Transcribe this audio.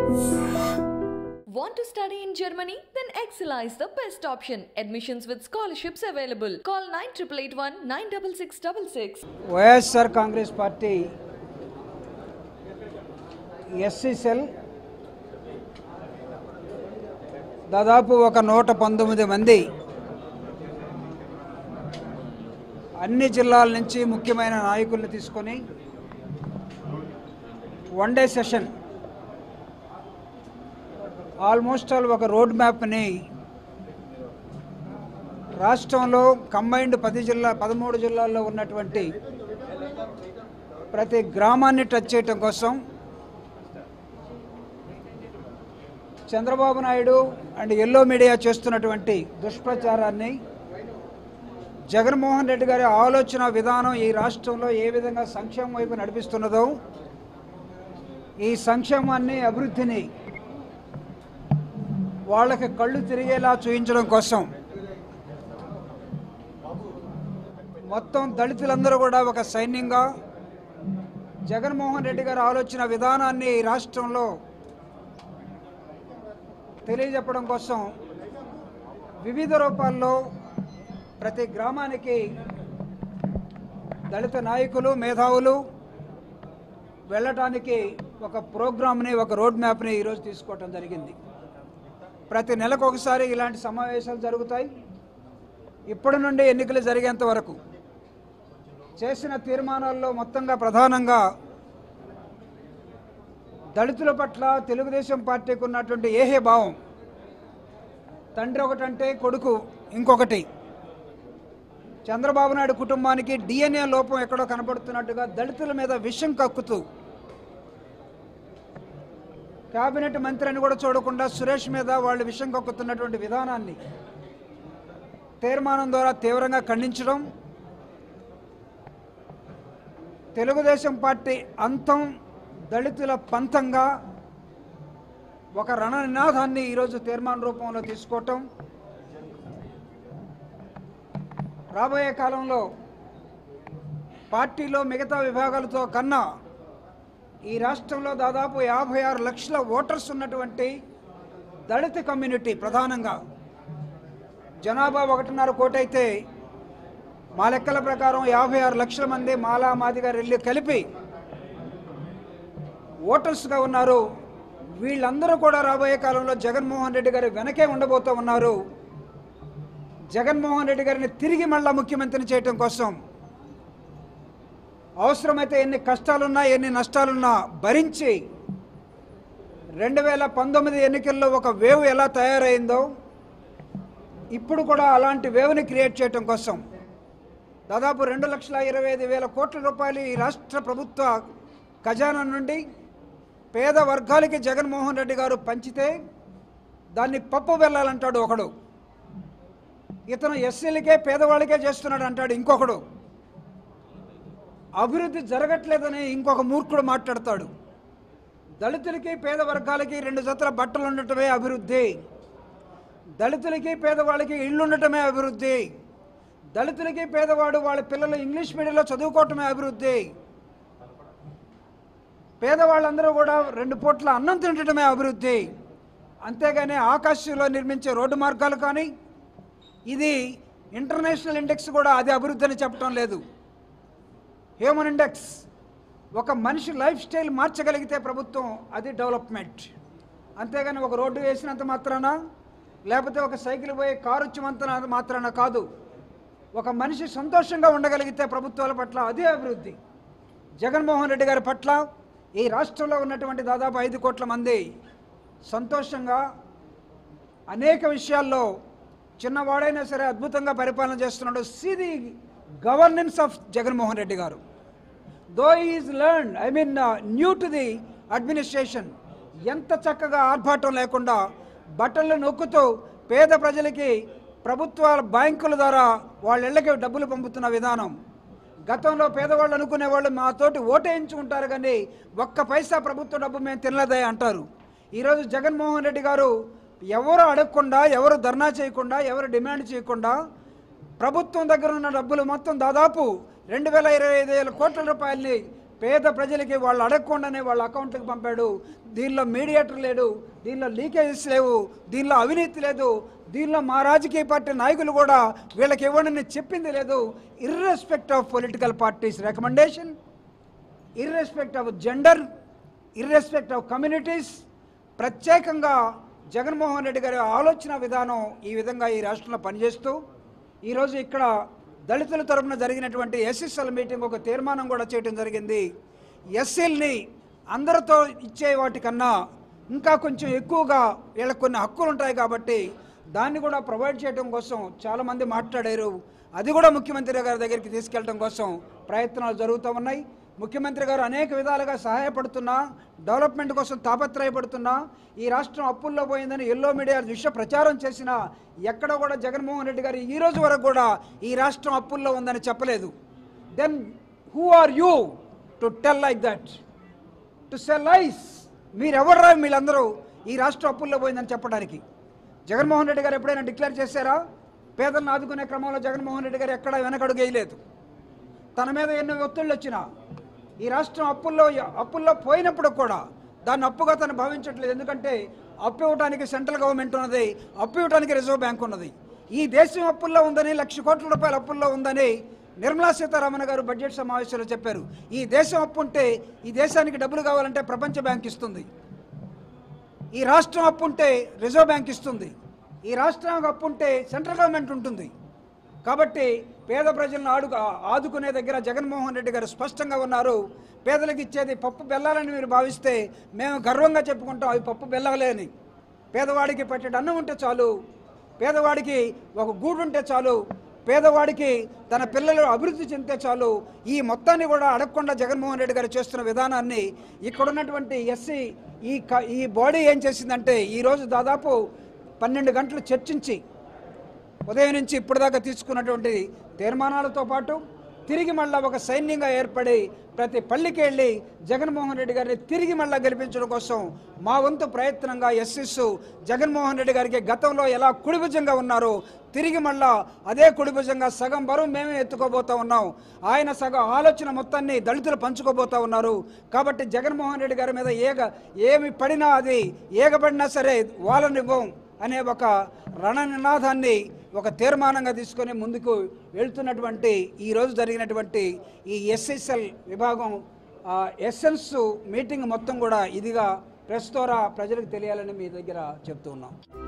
Want to study in Germany? Then Excella is the best option. Admissions with scholarships available. Call 9881 96666. YSR Congress party SC cell దాదాపు ఒక నూట పంతొమ్మిది మంది అన్ని జిల్లాల నుంచి ముఖ్యమైన నాయకుల్ని తీసుకొని one day session almost all ఒక రోడ్ మ్యాప్ని రాష్ట్రంలో కంబైన్డ్ పది జిల్లా పదమూడు జిల్లాల్లో ఉన్నటువంటి ప్రతి గ్రామాన్ని టచ్ చేయటం కోసం Chandrababu Naidu and yellow media చేస్తున్నటువంటి దుష్ప్రచారాన్ని జగన్మోహన్ రెడ్డి గారి ఆలోచన విధానం ఈ రాష్ట్రంలో ఏ విధంగా సంక్షేమం వైపు నడిపిస్తున్నదో ఈ సంక్షేమాన్ని అభివృద్ధిని వాళ్ళకి కళ్ళు తిరిగేలా చూపించడం కోసం మొత్తం దళితులందరూ కూడా ఒక సైన్యంగా జగన్మోహన్ రెడ్డి గారి ఆలోచన విధానాన్ని ఈ రాష్ట్రంలో తెలియజెప్పడం కోసం వివిధ రూపాల్లో ప్రతి గ్రామానికి దళిత నాయకులు మేధావులు వెళ్ళటానికి ఒక ప్రోగ్రామ్ని ఒక రోడ్ మ్యాప్ని ఈరోజు తీసుకోవటం జరిగింది ప్రతి నెలకు ఒకసారి ఇలాంటి సమావేశాలు జరుగుతాయి ఇప్పటి నుండి ఎన్నికలు జరిగేంత వరకు చేసిన తీర్మానాల్లో మొత్తంగా ప్రధానంగా దళితుల పట్ల తెలుగుదేశం పార్టీకి ఉన్నటువంటి ఏహే భావం తండ్రి ఒకటంటే కొడుకు ఇంకొకటి చంద్రబాబు నాయుడు కుటుంబానికి డిఎన్ఏ లోపం ఎక్కడో కనబడుతున్నట్టుగా దళితుల మీద విషం కక్కుతూ కేబినెట్ మంత్రి అని కూడా చూడకుండా సురేష్ మీద వాళ్ళు విషం కక్కుతున్నటువంటి విధానాన్ని తీర్మానం ద్వారా తీవ్రంగా ఖండించడం తెలుగుదేశం పార్టీ అంతం దళితుల పంతంగా ఒక రణ నినాదాన్ని ఈరోజు తీర్మాన రూపంలో తీసుకోవటం రాబోయే కాలంలో పార్టీలో మిగతా విభాగాలతో కన్నా ఈ రాష్ట్రంలో దాదాపు యాభై ఆరు లక్షల ఓటర్స్ ఉన్నటువంటి దళిత కమ్యూనిటీ ప్రధానంగా జనాభా ఒకటిన్నర కోటి అయితే మా లెక్కల ప్రకారం యాభై ఆరు లక్షల మంది మాలా మాదిగా రెల్లి కలిపి ఓటర్స్గా ఉన్నారు వీళ్ళందరూ కూడా రాబోయే కాలంలో జగన్మోహన్ రెడ్డి గారి వెనకే ఉండబోతూ ఉన్నారు జగన్మోహన్ రెడ్డి గారిని తిరిగి మళ్ళా ముఖ్యమంత్రిని చేయటం కోసం అవసరమైతే ఎన్ని కష్టాలున్నా ఎన్ని నష్టాలున్నా భరించి రెండు వేల పంతొమ్మిది ఎన్నికల్లో ఒక వేవ్ ఎలా తయారైందో ఇప్పుడు కూడా అలాంటి వేవ్ని క్రియేట్ చేయటం కోసం దాదాపు రెండు లక్షల ఇరవై ఐదు వేల కోట్ల రూపాయలు ఈ రాష్ట్ర ప్రభుత్వ ఖజానా నుండి పేద వర్గాలకి జగన్మోహన్ రెడ్డి గారు పంచితే దాన్ని పప్పు వెళ్ళాలంటాడు ఒకడు ఇతను ఎస్సీలకే పేదవాళ్ళకే చేస్తున్నాడు అంటాడు ఇంకొకడు అభివృద్ధి జరగట్లేదని ఇంకొక మూర్ఖుడు మాట్లాడతాడు దళితులకి పేద వర్గాలకి రెండు జతల బట్టలు ఉండటమే అభివృద్ధి దళితులకి పేదవాళ్ళకి ఇళ్ళు ఉండటమే అభివృద్ధి దళితులకి పేదవాడు వాళ్ళ పిల్లలు ఇంగ్లీష్ మీడియంలో చదువుకోవటమే అభివృద్ధి పేదవాళ్ళందరూ కూడా రెండు పూట్ల అన్నం తినటమే అభివృద్ధి అంతేగాని ఆకాశంలో నిర్మించే రోడ్డు మార్గాలు కానీ ఇది ఇంటర్నేషనల్ ఇండెక్స్ కూడా అది అభివృద్ధి అని చెప్పడం లేదు హ్యూమన్ ఇండెక్స్ ఒక మనిషి లైఫ్ స్టైల్ మార్చగలిగితే ప్రభుత్వం అది డెవలప్మెంట్ అంతేగాని ఒక రోడ్డు వేసినంత మాత్రాన లేకపోతే ఒక సైకిల్ పోయి కారు వచ్చినంత మాత్రాన కాదు ఒక మనిషి సంతోషంగా ఉండగలిగితే ప్రభుత్వాల పట్ల అదే అభివృద్ధి జగన్మోహన్ రెడ్డి గారి పట్ల ఈ రాష్ట్రంలో ఉన్నటువంటి దాదాపు ఐదు కోట్ల మంది సంతోషంగా అనేక విషయాల్లో చిన్నవాడైనా సరే అద్భుతంగా పరిపాలన చేస్తున్నాడు see the governance of Jaganmohan Reddy garu though is learn I mean new to the administration ఎంత చక్కగా ఆర్భాటం లేకుండా బట్టలు నొక్కుతూ పేద ప్రజలకి ప్రభుత్వాల బ్యాంకుల ద్వారా వాళ్ళ ఇళ్ళకి డబ్బులు పంపుతున్న విధానం గతంలో పేదవాళ్ళు అనుకునే వాళ్ళు మాతోటి ఓటేయించుకుంటారు కానీ ఒక్క పైసా ప్రభుత్వ డబ్బు మేము తినలేదే అంటారు ఈరోజు జగన్మోహన్ రెడ్డి గారు ఎవరు అడగకుండా ఎవరు ధర్నా చేయకుండా ఎవరు డిమాండ్ చేయకుండా ప్రభుత్వం దగ్గర ఉన్న డబ్బులు మొత్తం దాదాపు రెండు వేల ఇరవై ఐదు వేల కోట్ల రూపాయలని పేద ప్రజలకి వాళ్ళు అడగకుండానే వాళ్ళ అకౌంట్లకు పంపాడు దీనిలో మీడియేటర్ లేడు దీనిలో లీకేజెస్ లేవు దీనిలో అవినీతి లేదు దీనిలో మా రాజకీయ పార్టీ నాయకులు కూడా వీళ్ళకి ఇవ్వడని చెప్పింది లేదు irrespective of political parties recommendation irrespective of gender irrespective of communities ప్రత్యేకంగా జగన్మోహన్ రెడ్డి గారి ఆలోచన విధానం ఈ విధంగా ఈ రాష్ట్రంలో పనిచేస్తూ ఈరోజు ఇక్కడ దళితుల తరపున జరిగినటువంటి ఎస్ఎస్ఎల్ మీటింగ్ ఒక తీర్మానం కూడా చేయడం జరిగింది ఎస్ఎల్ని అందరితో ఇచ్చే వాటికన్నా ఇంకా కొంచెం ఎక్కువగా వీళ్ళకి కొన్ని హక్కులు ఉంటాయి కాబట్టి దాన్ని కూడా ప్రొవైడ్ చేయడం కోసం చాలామంది మాట్లాడారు అది కూడా ముఖ్యమంత్రి గారి దగ్గరికి తీసుకెళ్ళడం కోసం ప్రయత్నాలు జరుగుతూ ఉన్నాయి ముఖ్యమంత్రి గారు అనేక విధాలుగా సహాయపడుతున్నా డెవలప్మెంట్ కోసం తాపత్రయపడుతున్నా ఈ రాష్ట్రం అప్పుల్లో పోయిందని ఎల్లో మీడియా విషయ ప్రచారం చేసినా ఎక్కడ కూడా జగన్మోహన్ రెడ్డి గారు ఈ రోజు వరకు కూడా ఈ రాష్ట్రం అప్పుల్లో ఉందని చెప్పలేదు then who are you to tell like that to sell ice మీరెవర్రా వీళ్ళందరూ ఈ రాష్ట్రం అప్పుల్లో పోయిందని చెప్పడానికి జగన్మోహన్ రెడ్డి గారు ఎప్పుడైనా డిక్లేర్ చేశారా పేదలను ఆదుకునే క్రమంలో జగన్మోహన్ రెడ్డి గారు ఎక్కడా వెనకడుగు వేయలేదు తన మీద ఎన్నో ఒత్తిళ్ళు వచ్చినా ఈ రాష్ట్రం అప్పుల్లో అప్పుల్లో పోయినప్పుడు కూడా దాన్ని అప్పుగా తను భావించట్లేదు ఎందుకంటే అప్పు ఇవ్వడానికి సెంట్రల్ గవర్నమెంట్ ఉన్నది అప్పు ఇవ్వడానికి రిజర్వ్ బ్యాంక్ ఉన్నది ఈ దేశం అప్పుల్లో ఉందని లక్ష కోట్ల రూపాయల అప్పుల్లో ఉందని నిర్మలా సీతారామన్ గారు బడ్జెట్ సమావేశంలో చెప్పారు ఈ దేశం అప్పు ఉంటే ఈ దేశానికి డబ్బులు కావాలంటే ప్రపంచ బ్యాంక్ ఇస్తుంది ఈ రాష్ట్రం అప్పు ఉంటే రిజర్వ్ బ్యాంక్ ఇస్తుంది ఈ రాష్ట్రానికి అప్పు ఉంటే సెంట్రల్ గవర్నమెంట్ ఉంటుంది కాబట్టి పేద ప్రజలను ఆడు ఆదుకునే దగ్గర జగన్మోహన్ రెడ్డి గారు స్పష్టంగా ఉన్నారు పేదలకు ఇచ్చేది పప్పు బెల్లాలని మీరు భావిస్తే మేము గర్వంగా చెప్పుకుంటాం అవి పప్పు బెల్లలే అని పేదవాడికి పట్టేటి అన్నం ఉంటే చాలు పేదవాడికి ఒక గూడు ఉంటే చాలు పేదవాడికి తన పిల్లలు అభివృద్ధి చెందితే చాలు ఈ మొత్తాన్ని కూడా అడగకుండా జగన్మోహన్ రెడ్డి గారు చేస్తున్న విధానాన్ని ఇక్కడ ఉన్నటువంటి ఎస్సీ ఈ క ఈ బాడీ ఏం చేసిందంటే ఈరోజు దాదాపు పన్నెండు గంటలు చర్చించి ఉదయం నుంచి ఇప్పటిదాకా తీసుకున్నటువంటి తీర్మానాలతో పాటు తిరిగి మళ్ళా ఒక సైన్యంగా ఏర్పడి ప్రతి పల్లికి వెళ్ళి జగన్మోహన్ రెడ్డి గారిని తిరిగి మళ్ళా గెలిపించడం కోసం మా వంతు ప్రయత్నంగా ఎస్ఎస్ జగన్మోహన్ రెడ్డి గారికి గతంలో ఎలా కుడిభుజంగా ఉన్నారో తిరిగి మళ్ళా అదే కుడిభుజంగా సగం బరువు మేమే ఎత్తుకోబోతా ఉన్నాం ఆయన సగం ఆలోచన మొత్తాన్ని దళితులు పంచుకోబోతా ఉన్నారు కాబట్టి జగన్మోహన్ రెడ్డి గారి మీద ఏగ ఏమి పడినా అది ఏగబడినా సరే వాళ్ళనివ్వం అనే ఒక రణ నినాదాన్ని ఒక తీర్మానంగా తీసుకొని ముందుకు వెళ్తున్నటువంటి ఈరోజు జరిగినటువంటి ఈ ఎస్ఎస్ఎల్ విభాగం ఎస్ఎన్స్ మీటింగ్ మొత్తం కూడా ఇదిగా ప్రెస్ ద్వారా ప్రజలకు తెలియాలని మీ దగ్గర చెప్తూ ఉన్నాం